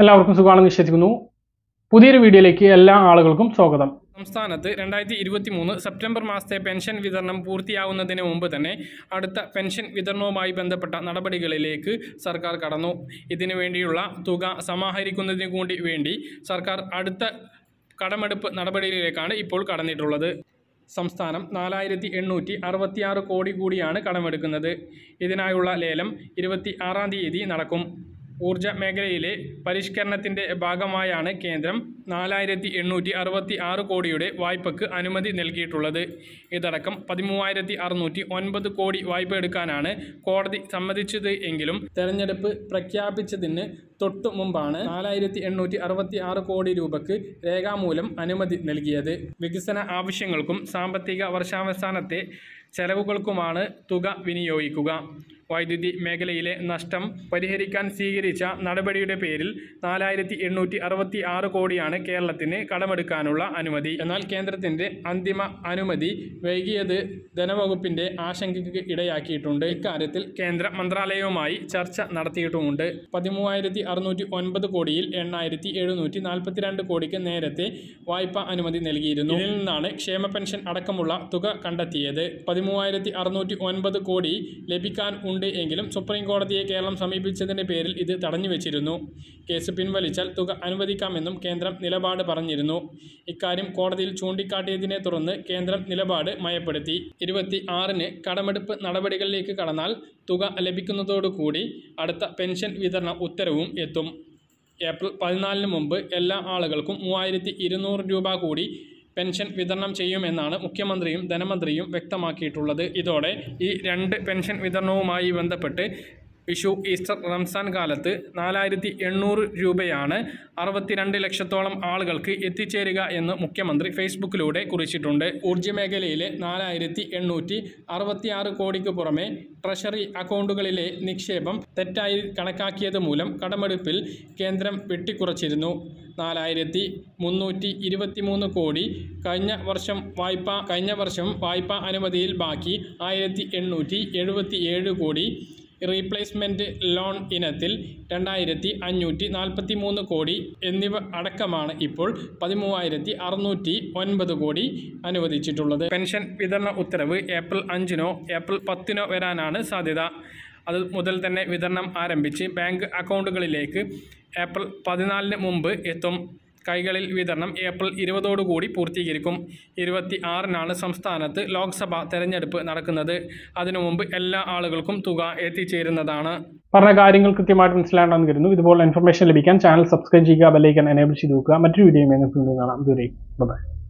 എല്ലാവർക്കും സുഖമാണെന്ന് വിശ്വസിക്കുന്നു പുതിയൊരു വീഡിയോയിലേക്ക് എല്ലാ ആളുകൾക്കും സ്വാഗതം സംസ്ഥാനത്ത് രണ്ടായിരത്തി ഇരുപത്തി മൂന്ന് സെപ്റ്റംബർ മാസത്തെ പെൻഷൻ വിതരണം പൂർത്തിയാവുന്നതിന് മുമ്പ് തന്നെ അടുത്ത പെൻഷൻ വിതരണവുമായി ബന്ധപ്പെട്ട നടപടികളിലേക്ക് സർക്കാർ കടന്നു ഇതിനു വേണ്ടിയുള്ള തുക സമാഹരിക്കുന്നതിന് കൂടി വേണ്ടി സർക്കാർ അടുത്ത കടമെടുപ്പ് നടപടികളിലേക്കാണ് ഇപ്പോൾ കടന്നിട്ടുള്ളത് സംസ്ഥാനം നാലായിരത്തി എണ്ണൂറ്റി അറുപത്തിയാറ് കോടി കൂടിയാണ് കടമെടുക്കുന്നത് ഇതിനായുള്ള ലേലം ഇരുപത്തി ആറാം തീയതി നടക്കും ഊർജ മേഖലയിലെ പരിഷ്കരണത്തിൻ്റെ ഭാഗമായാണ് കേന്ദ്രം നാലായിരത്തി എണ്ണൂറ്റി അറുപത്തി ആറ് കോടിയുടെ വായ്പയ്ക്ക് അനുമതി നൽകിയിട്ടുള്ളത് ഇതടക്കം പതിമൂവായിരത്തി അറുന്നൂറ്റി ഒൻപത് കോടി വായ്പ എടുക്കാനാണ് കോടതി സമ്മതിച്ചത് എങ്കിലും തെരഞ്ഞെടുപ്പ് പ്രഖ്യാപിച്ചതിന് തൊട്ടു മുമ്പാണ് നാലായിരത്തി എണ്ണൂറ്റി അറുപത്തി ആറ് കോടി രൂപയ്ക്ക് രേഖാമൂലം അനുമതി നൽകിയത് വികസന ആവശ്യങ്ങൾക്കും സാമ്പത്തിക വർഷാവസാനത്തെ ചെലവുകൾക്കുമാണ് തുക വിനിയോഗിക്കുക വൈദ്യുതി മേഖലയിലെ നഷ്ടം പരിഹരിക്കാൻ സ്വീകരിച്ച നടപടിയുടെ പേരിൽ നാലായിരത്തി എണ്ണൂറ്റി അറുപത്തി ആറ് കോടിയാണ് കേരളത്തിന് കടമെടുക്കാനുള്ള അനുമതി എന്നാൽ കേന്ദ്രത്തിൻ്റെ അന്തിമ അനുമതി വൈകിയത് ധനവകുപ്പിൻ്റെ ആശങ്കയ്ക്ക് ഇടയാക്കിയിട്ടുണ്ട് ഇക്കാര്യത്തിൽ കേന്ദ്ര മന്ത്രാലയവുമായി ചർച്ച നടത്തിയിട്ടുമുണ്ട് പതിമൂവായിരത്തി അറുന്നൂറ്റി ഒൻപത് കോടിയിൽ എണ്ണായിരത്തി എഴുന്നൂറ്റി നാൽപ്പത്തിരണ്ട് കോടിക്ക് നേരത്തെ വായ്പാ അനുമതി നൽകിയിരുന്നു ഇതിൽ നിന്നാണ് ക്ഷേമ പെൻഷൻ അടക്കമുള്ള തുക കണ്ടെത്തിയത് പതിമൂവായിരത്തി അറുന്നൂറ്റി ഒൻപത് കോടി ലഭിക്കാൻ ഉണ്ട് എങ്കിലും സുപ്രീം കോടതിയെ കേരളം സമീപിച്ചതിൻ്റെ പേരിൽ ഇത് തടഞ്ഞു വെച്ചിരുന്നു കേസ് പിൻവലിച്ചാൽ തുക അനുവദിക്കാമെന്നും കേന്ദ്രം നിലപാട് പറഞ്ഞിരുന്നു ഇക്കാര്യം കോടതിയിൽ ചൂണ്ടിക്കാട്ടിയതിനെ തുടർന്ന് കേന്ദ്രം നിലപാട് മയപ്പെടുത്തി ഇരുപത്തി ആറിന് കടമെടുപ്പ് നടപടികളിലേക്ക് കടന്നാൽ തുക ലഭിക്കുന്നതോടുകൂടി അടുത്ത പെൻഷൻ വിതരണ ഉത്തരവും എത്തും ഏപ്രിൽ പതിനാലിന് മുമ്പ് എല്ലാ ആളുകൾക്കും മൂവായിരത്തി ഇരുന്നൂറ് രൂപ കൂടി പെൻഷൻ വിതരണം ചെയ്യുമെന്നാണ് മുഖ്യമന്ത്രിയും ധനമന്ത്രിയും വ്യക്തമാക്കിയിട്ടുള്ളത് ഇതോടെ ഈ രണ്ട് പെൻഷൻ വിതരണവുമായി ബന്ധപ്പെട്ട് വിഷു ഈസ്റ്റർ റംസാൻ കാലത്ത് നാലായിരത്തി എണ്ണൂറ് രൂപയാണ് അറുപത്തിരണ്ട് ലക്ഷത്തോളം ആളുകൾക്ക് എത്തിച്ചേരുക എന്ന് മുഖ്യമന്ത്രി ഫേസ്ബുക്കിലൂടെ കുറിച്ചിട്ടുണ്ട് ഊർജ്ജ മേഖലയിലെ നാലായിരത്തി എണ്ണൂറ്റി അറുപത്തിയാറ് കോടിക്ക് പുറമെ ട്രഷറി അക്കൗണ്ടുകളിലെ നിക്ഷേപം തെറ്റായി കണക്കാക്കിയത് മൂലം കടമെടുപ്പിൽ കേന്ദ്രം വെട്ടിക്കുറച്ചിരുന്നു നാലായിരത്തി മുന്നൂറ്റി ഇരുപത്തിമൂന്ന് കോടി കഴിഞ്ഞ വർഷം വായ്പ കഴിഞ്ഞ വർഷം വായ്പാ അനുമതിയിൽ ബാക്കി ആയിരത്തി എണ്ണൂറ്റി എഴുപത്തി ഏഴ് കോടി റീപ്ലേസ്മെൻറ്റ് ലോൺ ഇനത്തിൽ രണ്ടായിരത്തി അഞ്ഞൂറ്റി നാൽപ്പത്തി മൂന്ന് കോടി എന്നിവ അടക്കമാണ് ഇപ്പോൾ പതിമൂവായിരത്തി അറുന്നൂറ്റി ഒൻപത് കോടി അനുവദിച്ചിട്ടുള്ളത് പെൻഷൻ വിതരണ ഉത്തരവ് ഏപ്രിൽ അഞ്ചിനോ ഏപ്രിൽ പത്തിനോ വരാനാണ് സാധ്യത അത് മുതൽ തന്നെ വിതരണം ആരംഭിച്ച് ബാങ്ക് അക്കൗണ്ടുകളിലേക്ക് ഏപ്രിൽ പതിനാലിന് മുമ്പ് എത്തും കൈകളിൽ വിതരണം ഏപ്രിൽ ഇരുപതോടുകൂടി പൂർത്തീകരിക്കും ഇരുപത്തി ആറിനാണ് സംസ്ഥാനത്ത് ലോക്സഭ തെരഞ്ഞെടുപ്പ് നടക്കുന്നത് അതിനു മുമ്പ് എല്ലാ ആളുകൾക്കും തുക എത്തിച്ചേരുന്നതാണ് പറഞ്ഞ കാര്യങ്ങൾ കൃത്യമായിട്ട് മനസ്സിലാണെന്ന് കരുതുന്നു ഇതുപോലെ ഇൻഫർമേഷൻ ലഭിക്കാൻ ചാനൽ സബ്സ്ക്രൈബ് ചെയ്യുക ബെല്ലൈക്കൻ എനേബിൾ ചെയ്ത് വെക്കുക മറ്റൊരു വീഡിയോയുമായി നിങ്ങൾക്ക് വീണ്ടും കാണാം ദൂരെ ബൈ